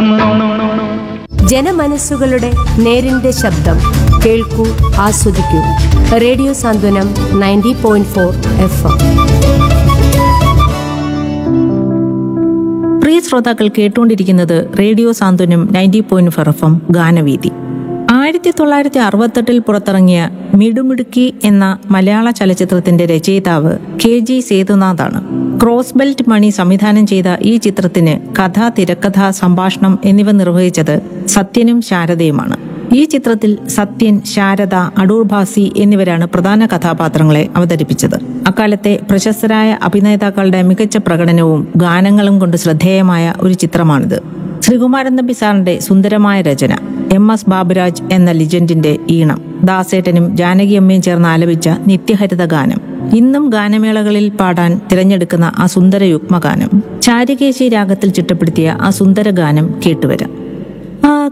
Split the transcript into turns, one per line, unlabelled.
വന്നു
ജനമനസ്സുകളുടെ നേരിന്റെ ശബ്ദം കേൾക്കൂ ആസ്വദിക്കൂ radio Santhwanam ninety point four F M
പ്രിയ ശ്രോതാക്കൾ കേട്ടുകൊണ്ടിരിക്കുന്നത് radio Santhwanam ninety point four F M ഗാനവീതി ആയിരത്തി തൊള്ളായിരത്തി അറുപത്തെട്ടിൽ പുറത്തിറങ്ങിയ മിടുമിടുക്കി എന്ന മലയാള ചലച്ചിത്രത്തിന്റെ രചയിതാവ് കെ ജി സേതുനാഥാണ് ക്രോസ് ബെൽറ്റ് മണി സംവിധാനം ചെയ്ത ഈ ചിത്രത്തിന് കഥ തിരക്കഥ സംഭാഷണം എന്നിവ നിർവഹിച്ചത് സത്യനും ശാരദയുമാണ് ഈ ചിത്രത്തിൽ സത്യൻ ശാരദ അടൂർ ഭാസി എന്നിവരാണ് പ്രധാന കഥാപാത്രങ്ങളെ അവതരിപ്പിച്ചത് അക്കാലത്തെ പ്രശസ്തരായ അഭിനേതാക്കളുടെ മികച്ച പ്രകടനവും ഗാനങ്ങളും കൊണ്ട് ശ്രദ്ധേയമായ ഒരു ചിത്രമാണിത് ശ്രീകുമാരൻ നമ്പി സാറിന്റെ സുന്ദരമായ രചന എം എസ് ബാബുരാജ് എന്ന ലിജൻഡിന്റെ ഈണം ദാസേട്ടനും ജാനകിയമ്മയും ചേർന്ന് ആലപിച്ച നിത്യഹരിത ഗാനം ഇന്നും ഗാനമേളകളിൽ പാടാൻ തിരഞ്ഞെടുക്കുന്ന ആ സുന്ദര യുഗ്മഗാനം ചാരികേശി രാഗത്തിൽ ചിട്ടപ്പെടുത്തിയ ആ സുന്ദര ഗാനം കേട്ടുവരാം